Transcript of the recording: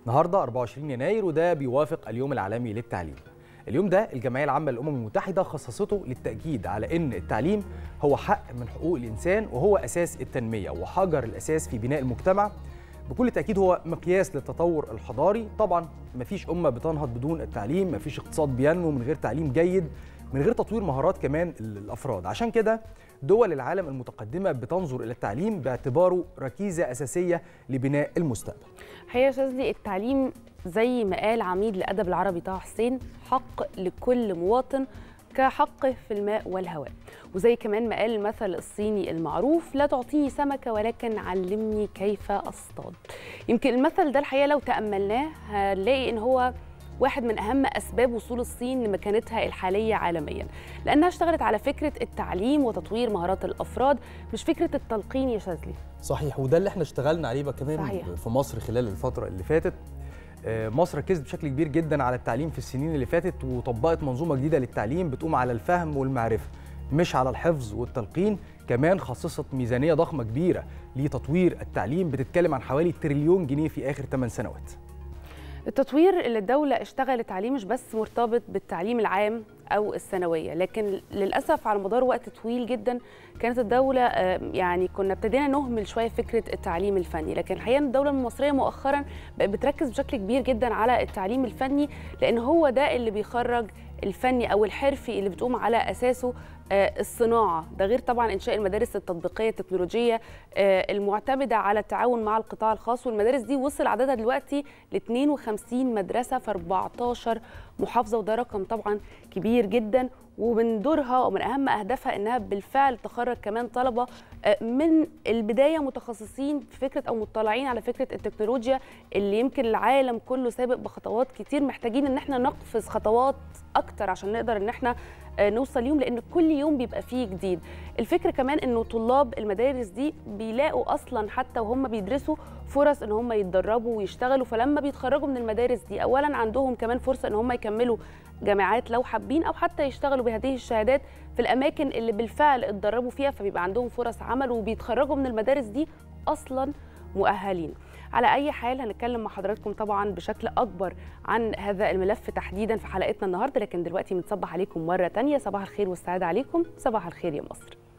النهارده 24 يناير وده بيوافق اليوم العالمي للتعليم. اليوم ده الجمعيه العامه للامم المتحده خصصته للتاكيد على ان التعليم هو حق من حقوق الانسان وهو اساس التنميه وحجر الاساس في بناء المجتمع. بكل تاكيد هو مقياس للتطور الحضاري، طبعا مفيش امه بتنهض بدون التعليم، مفيش اقتصاد بينمو من غير تعليم جيد، من غير تطوير مهارات كمان الافراد، عشان كده دول العالم المتقدمه بتنظر الى التعليم باعتباره ركيزه اساسيه لبناء المستقبل. الحقيقه يا شاذلي التعليم زي ما قال عميد الادب العربي طه حسين حق لكل مواطن كحقه في الماء والهواء وزي كمان ما قال المثل الصيني المعروف لا تعطيني سمكة ولكن علمني كيف أصطاد يمكن المثل ده الحقيقة لو تأملناه هنلاقي إن هو واحد من أهم أسباب وصول الصين لمكانتها الحالية عالميا لأنها اشتغلت على فكرة التعليم وتطوير مهارات الأفراد مش فكرة التلقين يا شاذلي صحيح وده اللي احنا اشتغلنا عليه بقى كمان صحيح. في مصر خلال الفتره اللي فاتت آه، مصر ركزت بشكل كبير جدا على التعليم في السنين اللي فاتت وطبقت منظومه جديده للتعليم بتقوم على الفهم والمعرفه مش على الحفظ والتلقين كمان خصصت ميزانيه ضخمه كبيره لتطوير التعليم بتتكلم عن حوالي تريليون جنيه في اخر 8 سنوات التطوير اللي الدولة اشتغلت عليه مش بس مرتبط بالتعليم العام أو الثانوية لكن للأسف على مدار وقت طويل جدا كانت الدولة آه، يعني كنا ابتدينا نهمل شوية فكرة التعليم الفني لكن الحقيقة إن الدولة المصرية مؤخرا بقت بتركز بشكل كبير جدا على التعليم الفني لأن هو ده اللي بيخرج الفني أو الحرفي اللي بتقوم على أساسه آه، الصناعة ده غير طبعا إنشاء المدارس التطبيقية التكنولوجية آه، المعتمدة على التعاون مع القطاع الخاص والمدارس دي وصل عددها دلوقتي ل 52 مدرسة في 14 محافظة وده رقم طبعا كبير جدا ومن دورها ومن أهم أهدافها إنها بالفعل تخرج كمان طلبة آه، من البداية متخصصين في فكرة أو مطلعين على فكرة التكنولوجيا اللي يمكن العالم كله سابق بخطوات كتير محتاجين إن احنا نقفز خطوات أكتر عشان نقدر إن احنا آه، نوصل ليهم لان كل يوم بيبقى فيه جديد الفكره كمان انه طلاب المدارس دي بيلاقوا اصلا حتى وهم بيدرسوا فرص ان هم يتدربوا ويشتغلوا فلما بيتخرجوا من المدارس دي اولا عندهم كمان فرصه ان هم يكملوا جامعات لو حابين او حتى يشتغلوا بهذه الشهادات في الاماكن اللي بالفعل اتدربوا فيها فبيبقى عندهم فرص عمل وبيتخرجوا من المدارس دي اصلا مؤهلين على اي حال هنتكلم مع حضراتكم طبعا بشكل اكبر عن هذا الملف تحديدا في حلقتنا النهارده لكن دلوقتي بنصبح عليكم مره تانية صباح الخير والسعاده عليكم صباح الخير يا مصر